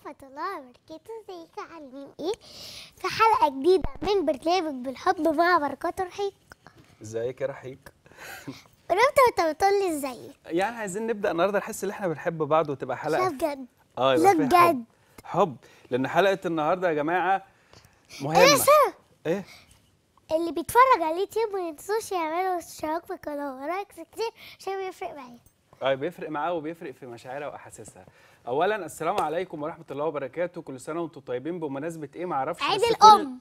ورحمة الله وبركاته ازيكم عاملين ايه في حلقة جديدة من برنامج بالحب مع بركات رحيق ازيك يا رحيق قربت وانت بتقول لي ازيك يعني عايزين نبدا النهارده نحس ان احنا بنحب بعض وتبقى حلقه لا بجد اه لا يبقى فيها حب. بجد. حب لان حلقه النهارده يا جماعه ايه مهمه سنة ايه اللي بيتفرج على اليوتيوب ما ينسوش يعملوا اشتراك في القناة ولايكس كتير عشان بيفرق معايا اه بيفرق معاه وبيفرق في مشاعرها واحاسيسها اولا السلام عليكم ورحمه الله وبركاته كل سنه وانتم طيبين بمناسبه ايه ما اعرفش عيد بس كل- الأم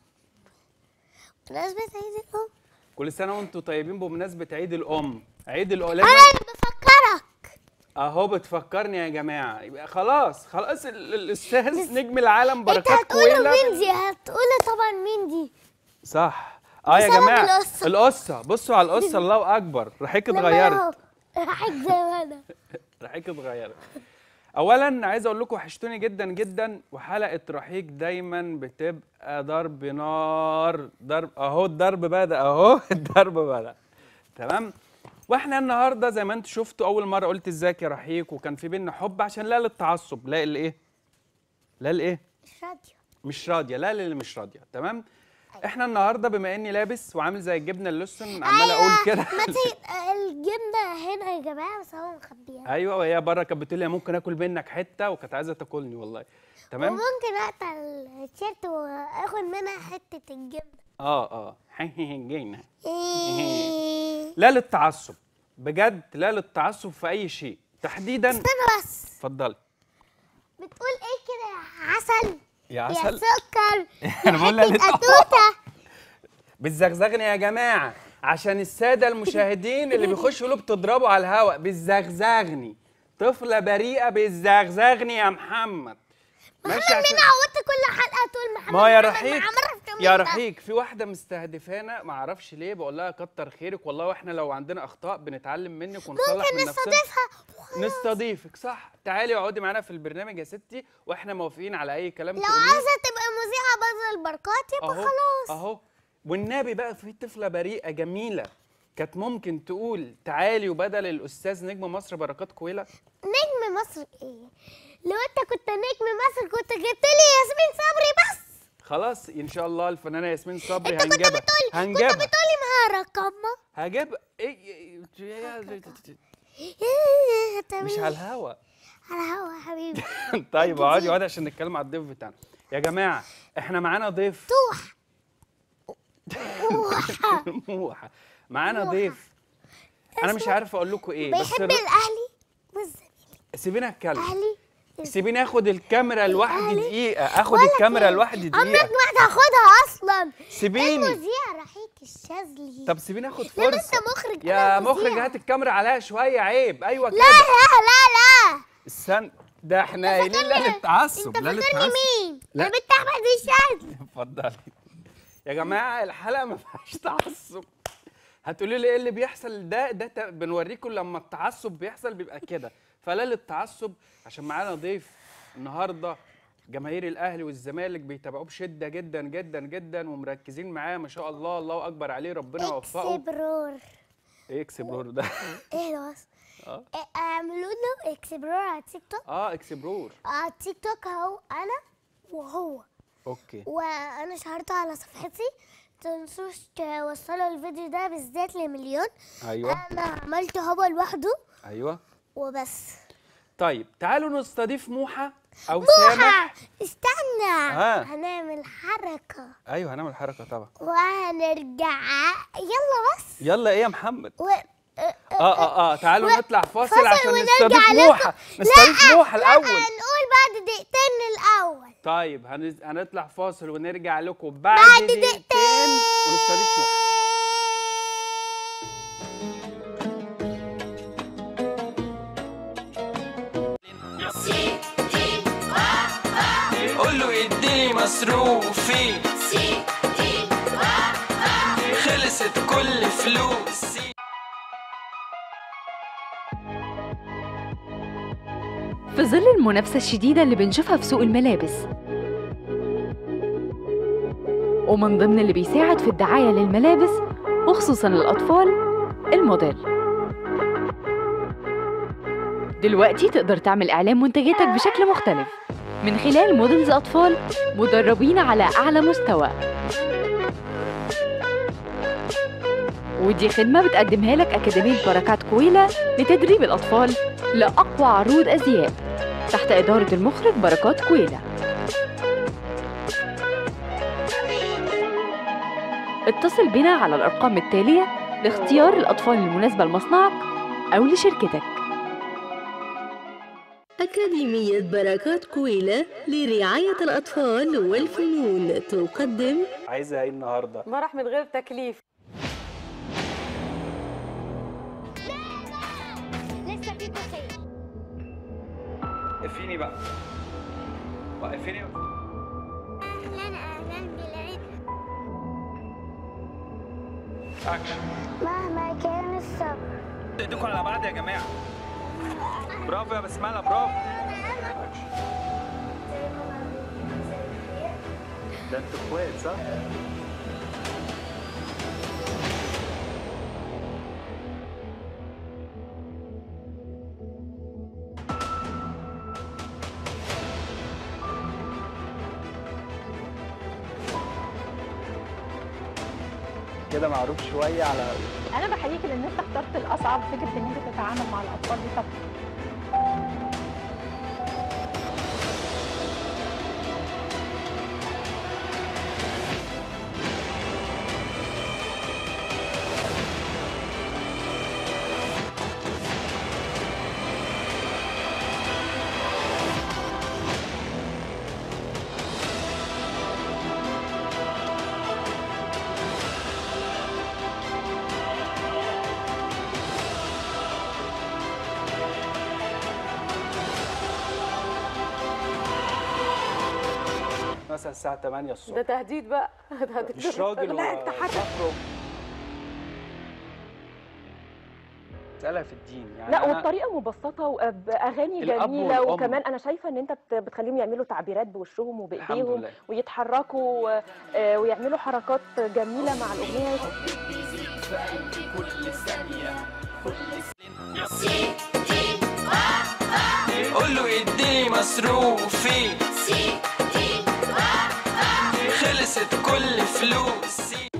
بمناسبة عيد الأم كل سنه وانتم طيبين بمناسبه عيد الام عيد الام أنا اللي بفكرك اهو بتفكرني يا جماعه يبقى خلاص خلاص ال- ال- الاستاذ نجم العالم انت بركات هتقولوا كويلة مين دي هتقولوا طبعا مين دي صح اه يا بسبب جماعه القصة. القصه بصوا على القصه الله اكبر رحيك اتغيرت راحت زي ما انا رحيك اتغيرت اولا عايز اقول لكم وحشتوني جدا جدا وحلقه رحيك دايما بتبقى ضرب نار ضرب اهو الضرب بدا اهو الضرب بدا تمام واحنا النهارده زي ما انتم شفتوا اول مره قلت ازيك يا رحيك وكان في بينا حب عشان لا للتعصب لا الايه لا الايه مش راضية مش راضيه لا للي مش راضيه تمام احنا النهارده بما اني لابس وعامل زي الجبنه اللوسن عمال اقول كده ما تي... الجبنة هنا يا جماعة بس هو مخبيها ايوه وهي بره كانت بتقول لي ممكن اكل منك حته وكانت عايزه تاكلني والله تمام وممكن اقطع التيشيرت واخد منها حتة الجبنة اه اه جينا إيه. لا للتعصب بجد لا للتعصب في اي شيء تحديدا استنى بس اتفضلي بتقول ايه كده يا عسل يا يا عسل سكر أنا بقول لها يا ليه؟ حتة قطوطة بتزغزغني يا جماعه عشان الساده المشاهدين اللي بيخشوا له بتضربوا على الهواء بتزغزغني طفله بريئه بتزغزغني يا محمد ماشي محمد عشان- مين عودت كل حلقة تقول محمد ما يا محمد رحيق محمد يا ده. رحيق في واحده مستهدفانا ما اعرفش ليه بقول لها كتر خيرك والله واحنا لو عندنا اخطاء بنتعلم منك ونصلح ممكن من نفسنا نستضيفها وخلاص. نستضيفك صح تعالي اقعدي معانا في البرنامج يا ستي واحنا موافقين على اي كلام لو تقوليه. عايزة تبقى مذيعة بدل البركات يبقى اهو خلاص اهو والنبي بقى في طفله بريئه جميله كانت ممكن تقول تعالي وبدل الاستاذ نجم مصر بركات كويله نجم مصر ايه لو انت كنت نجم مصر كنت جبت لي ياسمين صبري بس خلاص ان شاء الله الفنانه ياسمين صبري انت كنت هنجيبها بتقولي كنت هنجيبها بتقولي معاها رقمها هجيب ايه مش مش على الهوا على الهوا يا حبيبي طيب اقعدي اقعدي عشان نتكلم على الضيف بتاعنا يا جماعه احنا معانا ضيف توح توح موحة معانا ضيف انا مش عارف اقول لكم ايه بس بيحب الر- الاهلي والزمالك سيبيني اتكلم اهلي سيبيني اخد الكاميرا لوحدي الأهلي. دقيقه اخد بقولك الكاميرا ايه؟ لوحدي عمرك دقيقه ما هتاخدها اصلا سيبيني المذيع رحيك الشاذلي طب سيبيني اخد لما فرصه انت مخرج يا أنا مخرج مذيع. هات الكاميرا عليها شويه عيب ايوه لا كده لا لا لا استنى ده احنا قايلين لا للتعصب انت لا فاكرني للتعصب مين؟ لا. انا بنت احمد الشاذلي اتفضلي يا جماعه الحلقه ما فيهاش تعصب هتقولي لي ايه اللي بيحصل ده ده ت- بنوريكم لما التعصب بيحصل بيبقى كده فلا للتعصب عشان معانا ضيف النهارده جماهير الاهلي والزمالك بيتابعوه بشده جدا جدا جدا ومركزين معاه ما شاء الله الله اكبر عليه ربنا يوفقه اكسبرور ايه اكسبرور ده ايه ده بس؟ اه إيه، اعملوا له اكسبرور على تيك توك اه اكسبرور على تيك توك اهو انا وهو اوكي وانا شهرته على صفحتي تنسوش توصلوا الفيديو ده بالذات لمليون ايوه انا عملته هو لوحده ايوه وبس طيب تعالوا نستضيف موحة او سامح موحة استنى ها. هنعمل حركة ايوه هنعمل حركه طبعا وهنرجع يلا بس يلا ايه يا محمد و... اه اه اه تعالوا و- نطلع فاصل, فاصل عشان ونرجع نستضيف لكم. موحة نستضيف موحة لا الاول هنقول بعد دقيقتين الاول طيب هنز... هنطلع فاصل ونرجع لكم بعد, بعد دقيقتين دقيقتين ونستضيف موحة قول له يديني مصروفي خلصت كل فلوسي في ظل المنافسة الشديدة اللي بنشوفها في سوق الملابس ومن ضمن اللي بيساعد في الدعاية للملابس وخصوصا الأطفال الموديل دلوقتي تقدر تعمل إعلان منتجاتك بشكل مختلف من خلال موديلز أطفال مدربين على أعلى مستوى ودي خدمة بتقدمها لك أكاديمية بركات كويلة لتدريب الأطفال لأقوى عروض أزياء تحت إدارة المخرج بركات كويلة اتصل بنا على الأرقام التالية لاختيار الأطفال المناسبة لمصنعك أو لشركتك أكاديمية بركات كويلة لرعاية الأطفال والفنون تقدم عايزها ايه النهارده مرح من غير تكليف لسه في كوسيه وقفيني بقى وقفيني انا قلبي العيد اكشن مهما كان الصبر ايديكم على بعض يا جماعه برافو يا بسمله برافو اكشن ده انتوا اخوات صح؟ كده معروف شويه على انا بحييك لان انت اخترت الاصعب فكره ان انت تتعامل مع الاطفال دي طبعا مثلا الساعه 8 ده الصبح تهديد بقى ده هتكتب- مش راجل لا انت حاجه وفخره مسألة في الدين يعني لا أنا- والطريقه مبسطه وباغاني الأب جميله والأم. وكمان انا شايفه ان انت بت- بتخليهم يعملوا تعبيرات بوشهم الحمد وبايديهم لله ويتحركوا آه، ويعملوا حركات جميله مع الاغنيه قول له يديني مصروفي خلصت كل فلوسي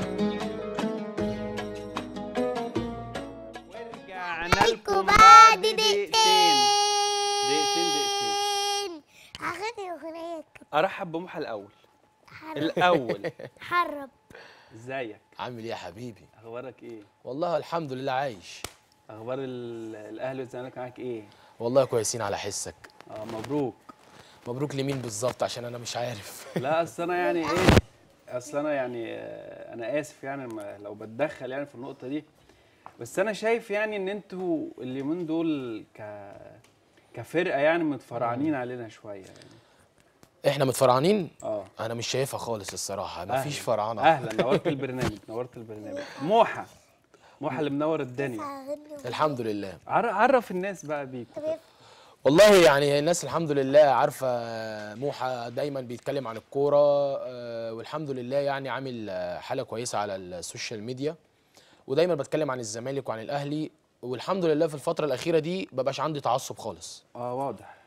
ورجعنا لكم بعد دقيقتين دقيقتين دقيقتين هغني اغنيه كده ارحب بمحا الاول حرب الاول حرب ازيك عامل ايه يا حبيبي اخبارك ايه والله الحمد لله عايش اخبار ال- الاهلي والزمالك معاك ايه والله كويسين على حسك اه مبروك مبروك لمين بالظبط عشان انا مش عارف لا اصل انا يعني ايه اصل انا يعني آه، انا اسف يعني ما- لو بتدخل يعني في النقطه دي بس انا شايف يعني ان انتوا اليومين دول ك كفرقه يعني متفرعنين علينا شويه يعني احنا متفرعانين اه انا مش شايفها خالص الصراحه أهلاً. مفيش فرعنه اهلا نورت البرنامج نورت البرنامج موحى موحى اللي منور الدنيا هغني أغنية. الحمد لله عر- عرف الناس بقى بيك طب والله يعني الناس الحمد لله عارفه موحى دايما بيتكلم عن الكوره آه، والحمد لله يعني عامل آه، حاله كويسه على السوشيال ميديا ودايما بتكلم عن الزمالك وعن الاهلي والحمد لله في الفتره الاخيره دي مبقاش عندي تعصب خالص اه واضح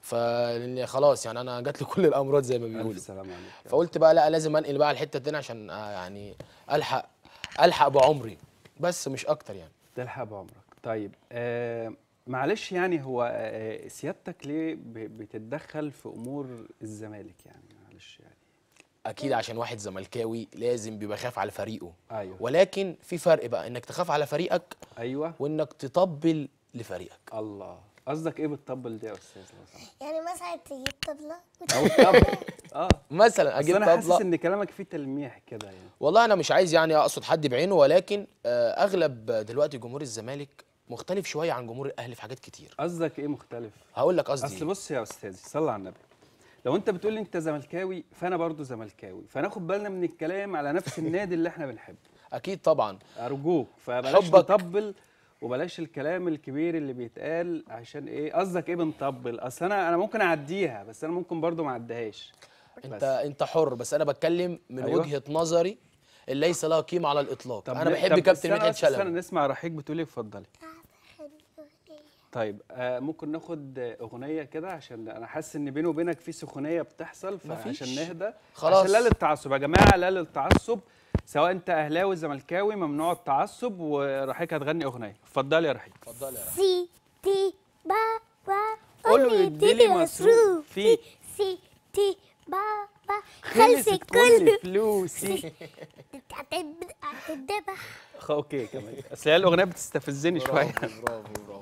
فخلاص يعني انا جات لي كل الامراض زي ما الف بيقولوا سلام عليك فقلت بقى لا لازم انقل بقى الحته التانية عشان آه، يعني الحق الحق بعمري بس مش اكتر يعني تلحق بعمرك طيب آه معلش يعني هو آه سيادتك ليه ب- بتتدخل في امور الزمالك يعني معلش يعني اكيد عشان واحد زملكاوي لازم بيبقى خايف على فريقه ايوه ولكن في فرق بقى انك تخاف على فريقك ايوه وانك تطبل لفريقك الله قصدك ايه بالطبل دي يا استاذ لو سمحت يعني مثلا تجيب طبلة او الطبل اه مثلا بس اجيب انا حاسس طبله ان كلامك فيه تلميح كده يعني والله انا مش عايز يعني اقصد حد بعينه ولكن آه، اغلب دلوقتي جمهور الزمالك مختلف شويه عن جمهور الاهلي في حاجات كتير قصدك ايه مختلف هقول لك قصدي اصل إيه. بص يا استاذي صلى على النبي لو انت بتقول لي انت زملكاوي فانا برضو زملكاوي فناخد بالنا من الكلام على نفس النادي اللي احنا بنحبه اكيد طبعا ارجوك فبلاش حبك. نطبل وبلاش الكلام الكبير اللي بيتقال عشان ايه قصدك ايه بنطبل اصل انا انا ممكن اعديها بس انا ممكن برضو ما اعديهاش انت بس. انت حر بس انا بتكلم من أيوة. وجهه نظري اللي ليس لها قيمه على الاطلاق انا ليه- بحب طب كابتن استنى مدحت بس استنى شلبي نسمع رحيق بتقولي اتفضلي طيب آه ممكن ناخد آه، اغنيه كده عشان انا حاسس ان بيني وبينك في سخونيه بتحصل فعشان مفيش. نهدى خلاص. عشان لا للتعصب يا جماعه لا للتعصب سواء انت اهلاوي زملكاوي ممنوع التعصب ورحيك هتغني اغنيه اتفضلي يا رحيك اتفضلي يا رحمة. سي تي با با قول له يديني مصروف في- سي تي با با خلصت خلصت كل كل فلوسي هتد- هتتذبح خ- اوكي كمان اصل هي الاغنيه بتستفزني شويه برافو برافو برافو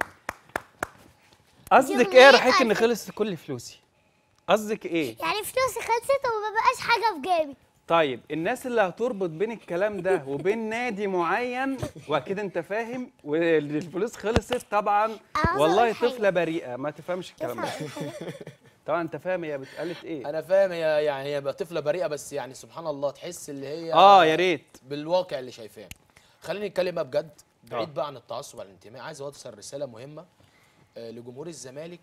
قصدك ايه يا رحيك ان خلصت كل فلوسي قصدك ايه يعني فلوسي خلصت وما بقاش حاجه في جيبي طيب الناس اللي هتربط بين الكلام ده وبين نادي معين واكيد انت فاهم والفلوس خلصت طبعا عاوزة والله أقول حاجة. طفله بريئه ما تفهمش الكلام ده طبعا انت فاهم هي بتقالت ايه انا فاهم هي يعني هي بقى طفله بريئه بس يعني سبحان الله تحس اللي هي اه يا ريت بالواقع اللي شايفاه خليني نتكلم بقى بجد آه. بعيد بقى عن التعصب على الانتماء عايز اوصل رساله مهمه آه، لجمهور الزمالك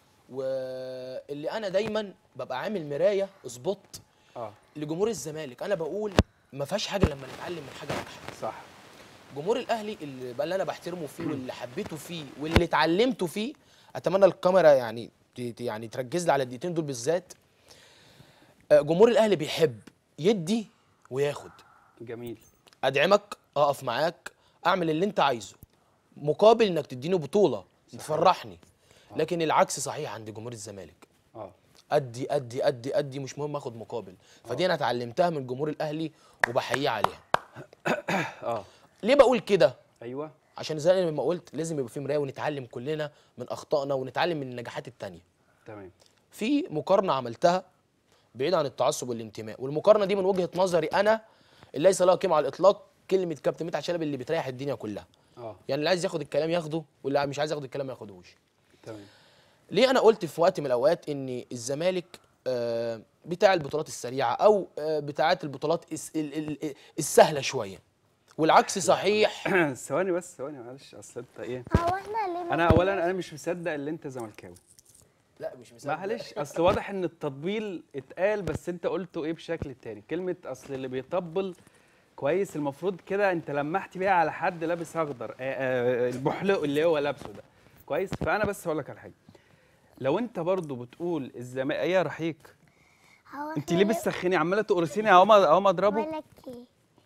واللي انا دايما ببقى عامل مرايه سبوت اه لجمهور الزمالك انا بقول ما فيهاش حاجه لما نتعلم من حاجه ناجحه صح جمهور الاهلي اللي بقى اللي انا بحترمه فيه واللي حبيته فيه واللي اتعلمته فيه اتمنى الكاميرا يعني ت- ت- يعني تركز لي على الدقيقتين دول بالذات آه، جمهور الاهلي بيحب يدي وياخد جميل ادعمك اقف معاك اعمل اللي انت عايزه مقابل انك تديني بطوله تفرحني لكن العكس صحيح عند جمهور الزمالك اه ادي ادي ادي ادي مش مهم اخد مقابل فدي انا اتعلمتها من جمهور الاهلي وبحييه عليها اه ليه بقول كده ايوه عشان زي ما قلت لازم يبقى في مرايه ونتعلم كلنا من اخطائنا ونتعلم من النجاحات التانية تمام في مقارنه عملتها بعيد عن التعصب والانتماء والمقارنه دي من وجهه نظري انا اللي ليس لها قيمه على الاطلاق كلمه كابتن مدحت شلبي اللي بتريح الدنيا كلها اه يعني اللي عايز ياخد الكلام ياخده واللي مش عايز ياخد الكلام ما ياخدهوش تمام ليه انا قلت في وقت من الاوقات ان الزمالك آه، بتاع البطولات السريعه او آه، بتاعت البطولات الس- ال- ال- ال- السهله شويه والعكس صحيح ثواني بس ثواني معلش اصل انت ايه هو احنا ليه ما انا اولا انا مش مصدق ان انت زملكاوي لا مش مصدق معلش اصل واضح ان التطبيل اتقال بس انت قلته ايه بشكل تاني كلمه اصل اللي بيطبل كويس المفروض كده انت لمحت بيها على حد لابس اخضر آه، آه، البحلق اللي هو لابسه ده كويس فانا بس هقول لك على حاجه لو انت برضو بتقول الزمالك ايه يا رحيك هو انت إحنا ليه بتسخني عماله تقرصيني اهو اهو اضربه بقول لك ايه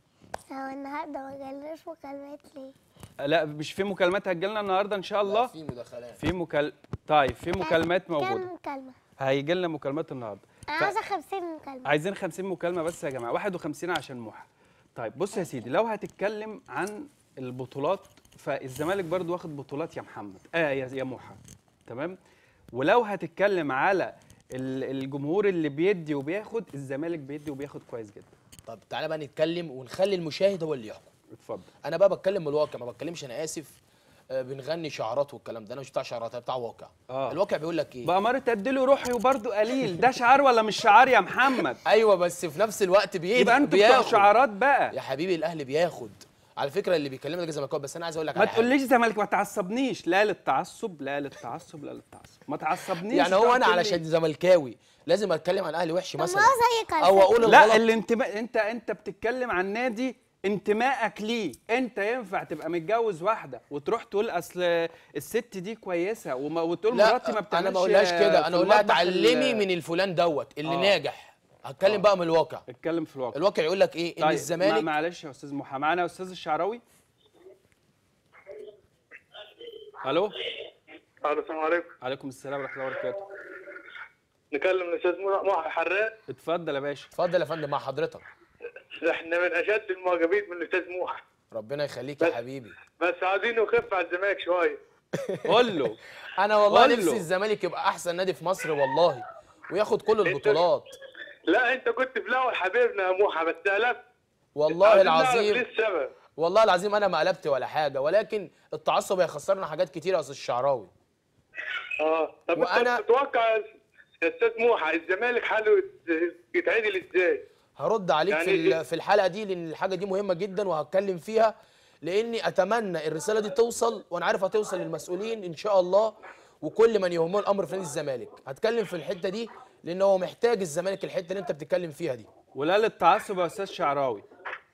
هو النهارده ما جالناش مكالمات ليه؟ لا مش في مكالمات هتجيلنا النهارده ان شاء الله في مداخلات في مكال طيب في مكالمات موجوده كام مكالمة؟ هيجي لنا مكالمات النهارده أنا ف- عايزة 50 مكالمة عايزين 50 مكالمه بس يا جماعه 51 عشان موحى طيب بص يا سيدي لو هتتكلم عن البطولات فالزمالك برضو واخد بطولات يا محمد اه يا يا موحى تمام ولو هتتكلم على ال- الجمهور اللي بيدي وبياخد الزمالك بيدي وبياخد كويس جدا طب تعالى بقى نتكلم ونخلي المشاهد هو اللي يحكم اتفضل انا بقى بتكلم من الواقع ما بتكلمش انا اسف آه، بنغني شعارات والكلام ده انا مش بتاع شعارات انا بتاع واقع آه. الواقع بيقول لك ايه بأمارة اديله روحي وبرضه قليل ده شعار ولا مش شعار يا محمد ايوه بس في نفس الوقت بيدي يبقى انتوا بتوع بياخد. شعارات بقى يا حبيبي الاهلي بياخد على فكره اللي بيكلمنا ده زملكاوي بس انا عايز اقول لك ما على حاجه تقوليش زمالك ما تعصبنيش لا للتعصب لا للتعصب لا للتعصب ما تعصبنيش يعني هو تقعد انا تقول لي- علشان زملكاوي لازم اتكلم عن الاهلي وحش طب ما مثلا هو زيك على او فكرة. اقول لا الغلط الانتماء انت انت بتتكلم عن نادي انتمائك ليه انت ينفع تبقى متجوز واحده وتروح تقول اصل الست دي كويسه وما وتقول لا مراتي ما بتعملش انا ما اقولهاش كده في انا اقول لها المطبخ ال- اتعلمي من الفلان دوت اللي آه. ناجح هتكلم بقى من الواقع اتكلم في الواقع الواقع يقول لك ايه ان طيب الزمالك ما- معلش يا استاذ محمد معانا يا استاذ الشعراوي الو الو السلام عليكم عليكم السلام ورحمه الله وبركاته نكلم الاستاذ محي حراق اتفضل يا باشا اتفضل يا فندم مع حضرتك احنا من اشد المعجبين من الاستاذ محي ربنا يخليك يا بس- حبيبي بس عايزين نخف على الزمالك شويه قول له انا والله قول نفسي له. الزمالك يبقى احسن نادي في مصر والله وياخد كل البطولات لا انت كنت في الاول حبيبنا يا محي بس قلبت والله عايزين نعرف العظيم ليه السبب والله العظيم انا ما قلبت ولا حاجه ولكن التعصب هيخسرنا حاجات كتير يا استاذ الشعراوي اه طب وأنا- انت تتوقع يا استاذ محي الزمالك حاله يت- يتعدل ازاي؟ هرد عليك يعني في ال- إيه؟ في الحلقه دي لان الحاجه دي مهمه جدا وهتكلم فيها لاني اتمنى الرساله دي توصل وانا عارف هتوصل للمسؤولين ان شاء الله وكل من يهمه الامر في نادي الزمالك هتكلم في الحته دي لان هو محتاج الزمالك الحته اللي انت بتتكلم فيها دي ولا للتعصب يا استاذ شعراوي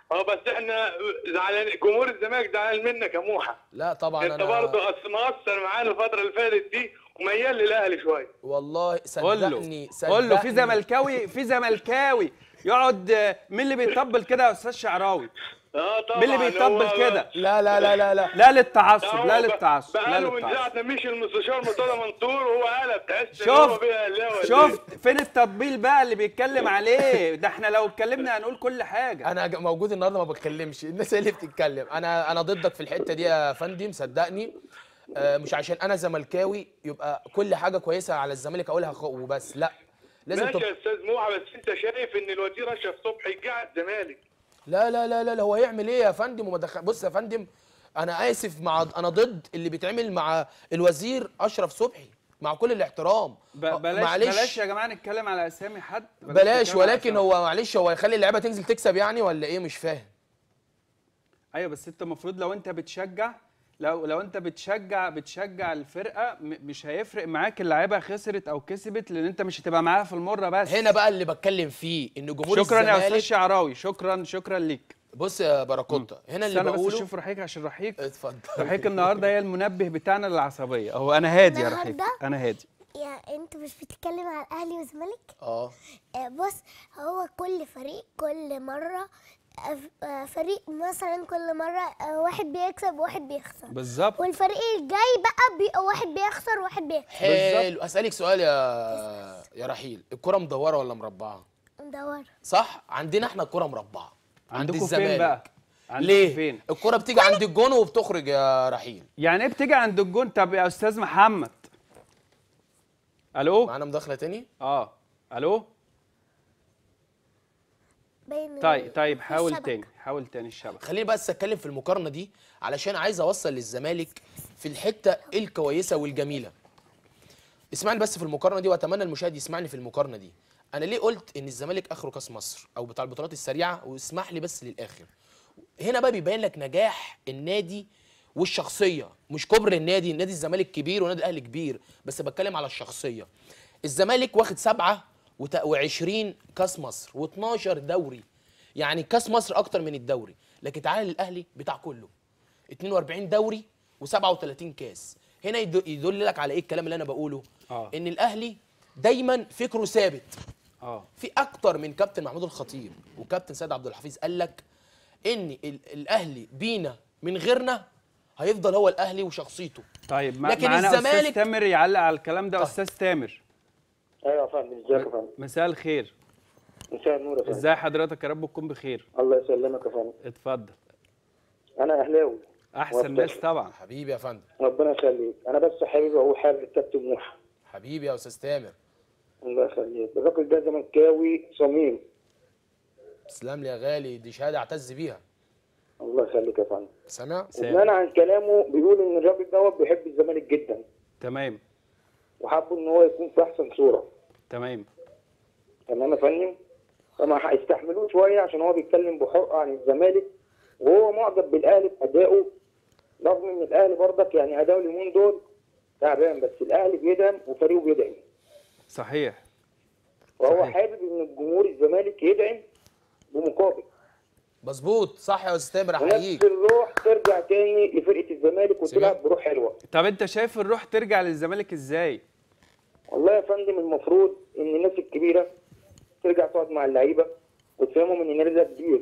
اه بس احنا زعلان جمهور الزمالك زعلان منك يا موحى لا طبعا انت انا برضه اصل مقصر معانا الفتره اللي فاتت دي وميال للاهلي شويه والله قول له صدقني قول له في صدقني. زملكاوي في زملكاوي يقعد آه، مين اللي بيطبل كده يا استاذ شعراوي اه طبعا مين اللي بيطبل هو- كده لا لا لا لا لا لا ده للتعصب هو لا ب- للتعصب لا بقاله من للتعصب ساعه ما مشي المستشار مرتضى منصور وهو قلب تحس ان هو شفت بيها اهلاوي ولا إيه؟ شفت فين التطبيل بقى اللي بيتكلم عليه ده احنا لو اتكلمنا هنقول كل حاجه انا ج- موجود النهارده ما بتكلمش الناس هي اللي بتتكلم انا انا ضدك في الحته دي يا فندم صدقني آه، مش عشان انا زملكاوي يبقى كل حاجه كويسه على الزمالك اقولها خ- وبس لا لازم ماشي تبقى يا استاذ موحى بس انت شايف ان الوزير اشرف صبحي جه على الزمالك لا لا لا لا لا، هو هيعمل ايه يا فندم وما دخل بص يا فندم انا اسف مع انا ضد اللي بيتعمل مع الوزير اشرف صبحي مع كل الاحترام ب- آه، بلاش معلش بلاش يا جماعه نتكلم على اسامي حد بلاش نتكلم على ولكن أسامي. هو معلش هو هيخلي اللعيبه تنزل تكسب يعني ولا ايه مش فاهم ايوه بس انت المفروض لو انت بتشجع لو لو انت بتشجع بتشجع الفرقه م- مش هيفرق معاك اللعيبه خسرت او كسبت لان انت مش هتبقى معاها في المره بس هنا بقى اللي بتكلم فيه ان جمهور شكرا يا استاذ الزمالك شعراوي شكرا شكرا ليك بص يا باراكوتا هنا اللي استنى بس بقوله اشوف رحيق عشان رحيق اتفضل رحيق النهارده هي المنبه بتاعنا للعصبيه هو انا هادي يا رحيق النهاردة؟ انا هادي يا انت مش بتتكلم على الاهلي والزمالك اه آه، بص هو كل فريق كل مرة آه، آه، فريق مثلا كل مرة آه، واحد بيكسب وواحد بيخسر بالظبط والفريق الجاي بقى بيبقى واحد بيخسر وواحد بيكسب حلو اسالك سؤال يا يا رحيل الكره مدوره ولا مربعه ندور صح عندنا احنا الكره مربعه عند عندكم الزمالك فين بقى عندكم ليه فين الكره بتيجي عند الجون وبتخرج يا رحيل يعني ايه بتيجي عند الجون طب يا استاذ محمد الو معانا مداخله تاني اه الو باين طيب ال- طيب حاول الشبكة. تاني حاول تاني الشبكه خليني بس اتكلم في المقارنه دي علشان عايز اوصل للزمالك في الحته الكويسه والجميله اسمعني بس في المقارنه دي واتمنى المشاهد يسمعني في المقارنه دي انا ليه قلت ان الزمالك اخره كاس مصر او بتاع البطولات السريعه واسمح لي بس للاخر هنا بقى بيبين لك نجاح النادي والشخصيه مش كبر النادي نادي الزمالك كبير ونادي الاهلي كبير بس بتكلم على الشخصيه الزمالك واخد سبعة وت- وعشرين كاس مصر و12 دوري يعني كاس مصر اكتر من الدوري لكن تعالى للاهلي بتاع كله 42 دوري و37 كاس هنا يد- يدل لك على ايه الكلام اللي انا بقوله آه. ان الاهلي دايما فكره ثابت اه في اكتر من كابتن محمود الخطيب وكابتن سيد عبد الحفيظ قال لك ان ال- الاهلي بينا من غيرنا هيفضل هو الاهلي وشخصيته طيب مع لكن معانا استاذ الزمالك- تامر يعلق على الكلام ده طيب. استاذ تامر ايوه يا فندم ازيك يا فندم مساء الخير مساء النور يا فندم ازاي حضرتك يا رب تكون بخير الله يسلمك يا فندم اتفضل انا اهلاوي احسن ناس طبعا حبيبي يا فندم ربنا يخليك انا بس حابب اقول حاجه للكابتن موحى حبيبي يا استاذ تامر الله يخليك الراجل ده زملكاوي صميم تسلم لي يا غالي دي شهاده اعتز بيها الله يخليك يا فندم سامع وبناء عن كلامه بيقول ان الراجل دوت بيحب الزمالك جدا تمام وحابه ان هو يكون في احسن صوره تمام تمام يا فندم فما هيستحملوه شويه عشان هو بيتكلم بحق عن الزمالك وهو معجب بالاهلي بادائه رغم ان الاهلي برضك يعني اداؤه اليومين دول تعبان بس الاهلي بيدعم وفريقه بيدعم صحيح وهو صحيح. حابب ان الجمهور الزمالك يدعم بمقابل مظبوط صح يا استاذ تامر ونفس احييك الروح ترجع تاني لفرقه الزمالك وتلعب سمعت؟ بروح حلوه طب انت شايف الروح ترجع للزمالك ازاي والله يا فندم المفروض ان الناس الكبيره ترجع تقعد مع اللعيبه وتفهمهم ان النادي ده كبير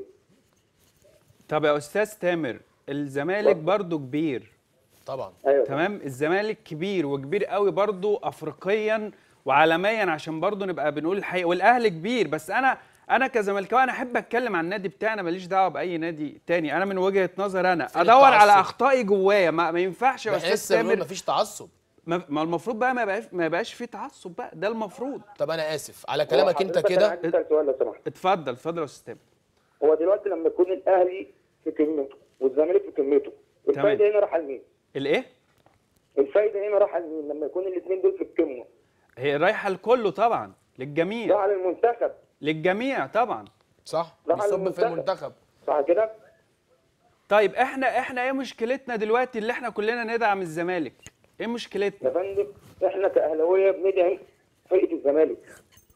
طب يا استاذ تامر الزمالك برضو كبير طبعا ايوه تمام الزمالك كبير وكبير قوي برضو افريقيا وعالميا عشان برضو نبقى بنقول الحقيقه والاهلي كبير بس انا انا كزملكاوي انا احب اتكلم عن النادي بتاعنا ماليش دعوه باي نادي تاني انا من وجهه نظر انا فين ادور على التعصب؟ اخطائي جوايا ما, ما ينفعش يا استاذ بحس ان تامر مفيش تعصب ما ما المفروض بقى ما يبقاش ما يبقاش فيه تعصب بقى ده المفروض طب انا اسف على كلامك انت حضرتك أنا كده عايز اسال سؤال لو سمحت اتفضل اتفضل يا استاذ تامر هو دلوقتي لما يكون الاهلي في قمته والزمالك في قمته الفايده هنا راح لمين؟ الايه الفايده هنا راح لمين لما يكون الاثنين دول في القمه؟ هي رايحه لكله طبعا راح للجميع على المنتخب للجميع طبعا صح راح على بيصب في المنتخب. المنتخب صح كده؟ طيب احنا احنا ايه مشكلتنا دلوقتي اللي احنا كلنا ندعم الزمالك ايه يا مشكلتنا فندم احنا كاهلاويه بندعم فرقه الزمالك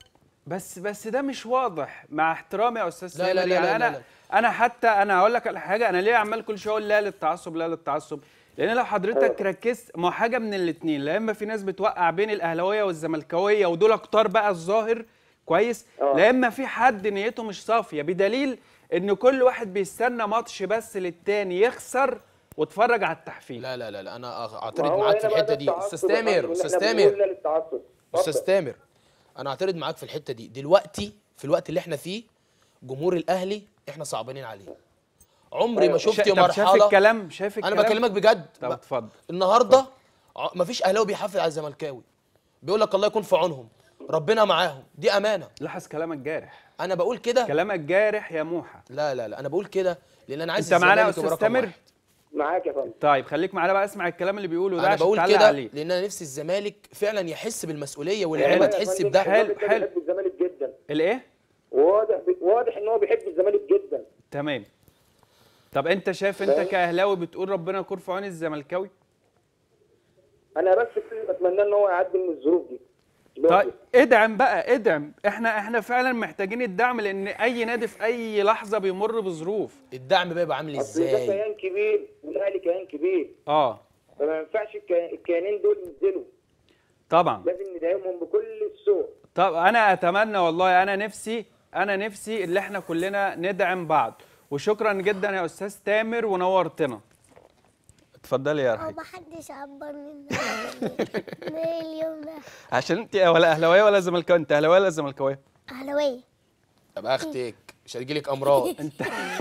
بس بس ده مش واضح مع احترامي يا استاذ لا، لا، سامر لا، يعني لا، انا لا، لا. انا حتى انا هقول لك على حاجه انا ليه عمال كل شويه اقول لا للتعصب لا للتعصب لان لو حضرتك ركزت ما هو حاجه من الاثنين لا اما في ناس بتوقع بين الاهلاويه والزملكاويه ودول كتار بقى الظاهر كويس آه. لا اما في حد نيته مش صافيه بدليل ان كل واحد بيستنى ماتش بس للتاني يخسر واتفرج على التحفيل لا لا لا, لا انا أخ- ما اعترض هو معاك في هنا بقى الحته ده دي التعصب استاذ يا فندم، تامر إن استاذ إحنا تامر بنقول لا للتعصب. استاذ اتفضل. تامر انا اعترض معاك في الحته دي دلوقتي في الوقت اللي احنا فيه جمهور الاهلي احنا صعبانين عليه عمري ما شا- شفت طب شايف مرحله الكلام شايف انا الكلام بكلمك بجد طب ب- اتفضل النهارده ع- مفيش اهلاوي بيحافظ على الزملكاوي بيقول لك الله يكون في عونهم ربنا معاهم دي امانه لاحظ كلامك جارح انا بقول كده كلامك جارح يا موحى لا لا لا انا بقول كده لان انا عايز انت معانا يا الزمالك يبقى استاذ رقم تامر واحد. معاك يا فندم طيب خليك معانا بقى اسمع الكلام اللي بيقوله ده انا عشان بقول تعلق كده عليه لان انا نفسي الزمالك فعلا يحس بالمسؤوليه حلو. واللعيبه يا تحس فندم، بده حلو، الراجل ده حلو. بيحب الزمالك جدا الايه واضح واضح ان هو بيحب الزمالك جدا تمام طب انت شايف انت فاهم؟ كاهلاوي بتقول ربنا يكون في عون الزملكاوي انا بس كل بتمنى ان هو يعدي من الظروف دي طيب ادعم بقى ادعم احنا احنا فعلا محتاجين الدعم لان اي نادي في اي لحظه بيمر بظروف الدعم بقى يبقى عامل اصل ده ازاي كيان كبير والاهلي كيان كبير اه فما ينفعش الكيان- الكيانين دول ينزلوا طبعا لازم ندعمهم بكل السوق طب انا اتمنى والله انا نفسي انا نفسي اللي احنا كلنا ندعم بعض وشكرا جدا يا استاذ تامر ونورتنا اتفضلي يا هو رحيم ما حدش عبرني من اليوم ده عشان انت ولا اهلاويه ولا زملكاويه انت اهلاويه ولا زملكاويه اهلاويه طب اختك مش هتجيلك امراض انت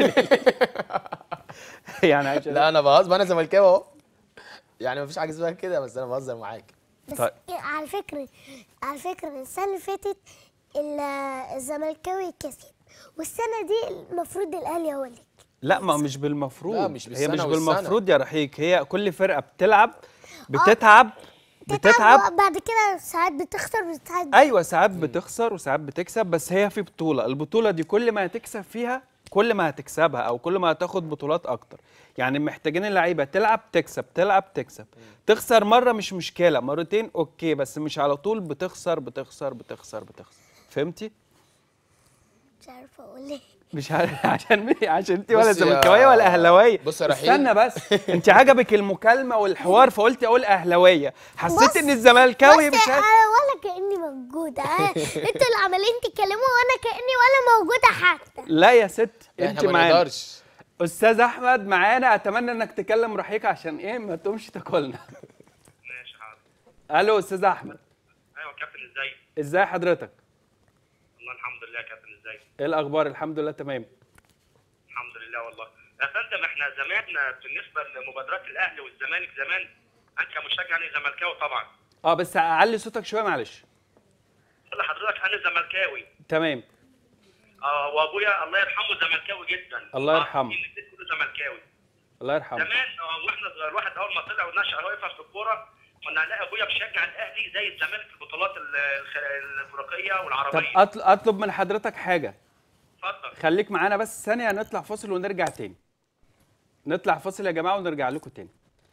يعني عشان لا انا بهزر انا زملكاوي اهو يعني مفيش حاجه اسمها كده بس انا بهزر معاك بس طيب. على فكره على فكره السنه اللي فاتت ال- الزملكاوي كسب والسنه دي المفروض الاهلي هو اللي يكسب. لا ما مش بالمفروض لا، مش هي بالسنة مش والسنة. بالمفروض يا رحيك هي كل فرقه بتلعب بتتعب بتتعب تتعب بعد كده ساعات بتخسر وساعات ايوه ساعات بتخسر وساعات بتكسب بس هي في بطوله البطوله دي كل ما هتكسب فيها كل ما هتكسبها او كل ما هتاخد بطولات اكتر يعني محتاجين اللعيبه تلعب تكسب تلعب تكسب تخسر مره مش مشكله مرتين اوكي بس مش على طول بتخسر بتخسر بتخسر بتخسر فهمتي مش عارفه اقول ايه مش عارف عشان مين عشان انت ولا بص يا- زملكاويه ولا اهلاويه بص يا رحيم. استنى بس انت عجبك المكالمه والحوار فقلت اقول اهلاويه حسيت بص- ان الزملكاوي بص مش عارف انا ولا كاني موجوده ها؟ انتوا اللي عمالين تتكلموا وانا كاني ولا موجوده حتى لا يا ست انت احنا ما معانا نقدرش استاذ احمد معانا اتمنى انك تكلم رحيك عشان ايه ما تقومش تاكلنا ماشي حاضر الو استاذ احمد ايوه كابتن ازاي ازاي حضرتك والله الحمد لله يا كابتن ازاي ايه الاخبار الحمد لله تمام الحمد لله والله يا فندم احنا زمان بالنسبه لمبادرات الاهلي والزمالك زمان انت كمشجع يعني زملكاوي طبعا اه بس علي صوتك شويه معلش قول لحضرتك انا زملكاوي تمام اه وابويا الله يرحمه زملكاوي جدا الله يرحمه. آه، البيت كله زملكاوي الله يرحمه زمان آه، واحنا صغير- الواحد اول ما طلع ونشأ هو يفهم في الكوره كنا نلاقي ابويا بيشجع الاهلي زي الزمالك في البطولات ال- الخ- الافريقيه طب والعربيه أطل- اطلب من حضرتك حاجه اتفضل خليك معانا بس ثانيه نطلع فاصل ونرجع تاني نطلع فاصل يا جماعه ونرجع لكم تاني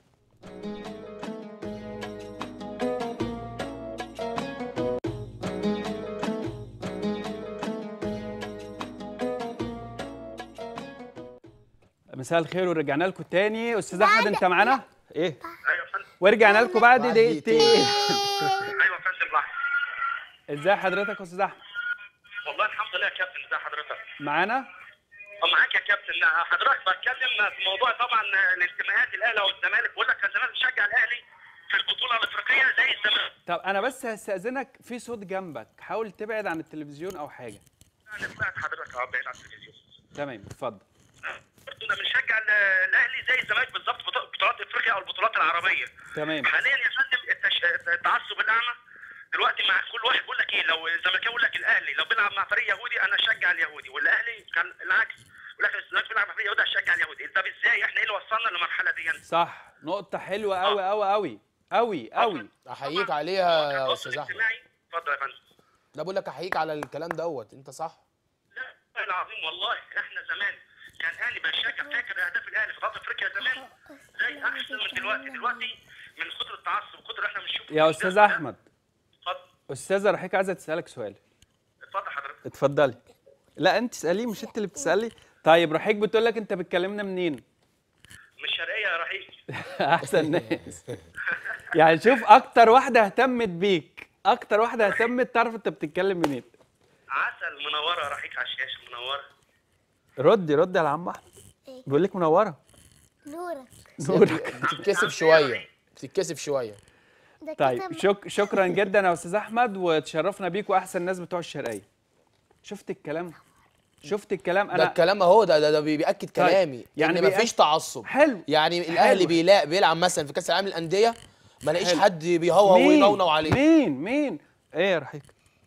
مساء الخير ورجعنا لكم تاني استاذ احمد انت معانا ايه ايوه يا فندم ورجعنا لكم بعد بعد دقيقتين ايوه يا فندم لحظه ازاي حضرتك يا استاذ احمد والله الحمد لله يا كابتن ازي حضرتك معانا معاك يا كابتن حضرتك بتكلم في موضوع طبعا الانتماءات الاهلي والزمالك بقول لك الزمالك بيشجع الاهلي في البطوله الافريقيه زي الزمالك طب انا بس هستاذنك في صوت جنبك حاول تبعد عن التلفزيون او حاجه انا سمعت حضرتك اه بعيد عن التلفزيون تمام اتفضل برضه بنشجع ال- الاهلي زي الزمالك بالظبط في بطولات افريقيا او البطولات العربيه تمام حاليا يا فندم التش... التعصب الاعمى دلوقتي مع كل واحد بيقول لك ايه لو الزمالكاوي يقول لك الاهلي لو بيلعب مع فريق يهودي انا اشجع اليهودي والاهلي كان العكس يقول لك الزمالك بيلعب مع فريق يهودي اشجع اليهودي طب ازاي احنا ايه اللي وصلنا للمرحله دي صح نقطه حلوه قوي قوي قوي قوي قوي احييك عليها يا استاذ احمد اجتماعي اتفضل يا فندم لا بقول لك احييك على الكلام دوت انت صح لا والله العظيم والله احنا زمان كان الاهلي بيشجع فاكر اهداف الاهلي في بطولات افريقيا زمان زي احسن من دلوقتي دلوقتي من كتر التعصب وكتر احنا بنشوف يا استاذ احمد اتفضل استاذه رحيك عايزه تسالك سؤال اتفضل اتفضلي لا انت اساليه مش انت اللي بتسالي طيب رحيق بتقول لك انت بتكلمنا منين من الشرقيه يا رحيق احسن ناس يعني شوف اكتر واحده اهتمت بيك اكتر واحده اهتمت تعرف انت بتتكلم منين عسل منوره يا رحيق على الشاشه منوره ردي ردي على عم احمد إيه؟ بيقول لك منوره نورك نورك بتتكسف شويه بتتكسف شويه ده طيب كده شك شكرا جدا يا استاذ احمد وتشرفنا بيك واحسن ناس بتوع الشرقيه شفت الكلام شفت الكلام ده انا الكلام اهو ده ده, ده بي- بياكد طيب، كلامي يعني يعني بيأكد- مفيش تعصب حلو يعني حلو. الاهلي بيلاقي بيلعب مثلا في كاس العالم للانديه ما الاقيش حلو. حد بيهوهو مين وينونو عليه مين مين ايه يا رحيق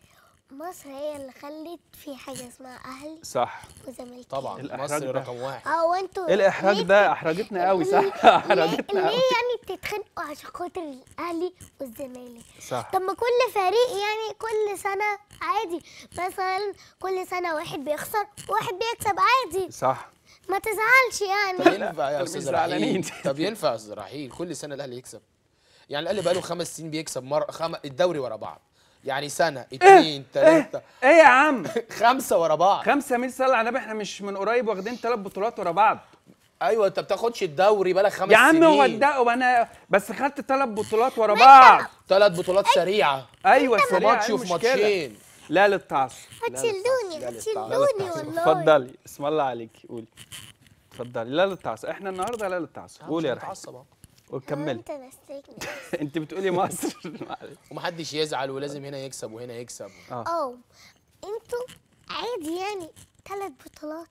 مصر هي اللي خلت في حاجه اسمها اهلي صح وزمالك طبعا الإحراج مصر ده. رقم واحد اه وانتوا ايه الاحراج ليه ده احرجتنا قوي صح ليه احرجتنا ليه قوي يعني بتتخانقوا عشان خاطر الاهلي والزمالك صح طب ما كل فريق يعني كل سنه عادي مثلا كل سنه واحد بيخسر وواحد بيكسب عادي صح ما تزعلش طب يعني ينفع يا مش استاذ زعلانين. رحيل طب ينفع يا استاذ رحيل كل سنه الاهلي يكسب يعني الاهلي بقاله خمس سنين بيكسب مره خم... الدوري ورا بعض يعني سنه اتنين تلاته ايه يا عم خمسه ورا بعض خمسة مين صلى على النبي احنا مش من قريب واخدين ثلاث بطولات ورا بعض ايوه انت بتاخدش الدوري بقالك خمس يا عم سنين هو ده وانا بس خدت ثلاث بطولات ورا بعض ثلاث بطولات سريعه ايوه في سريع ماتش إيه وفي المشكلة؟ ماتشين لا للتعصب هتشلوني هتشلوني والله اتفضلي اسم الله عليكي قولي اتفضلي لا للتعصب احنا النهارده لا للتعصب قولي يا رحيل متعصب اهو وكملي انت نسيتني انت بتقولي مصر معلش. ومحدش يزعل ولازم هنا يكسب وهنا يكسب اه انتوا عادي يعني ثلاث بطولات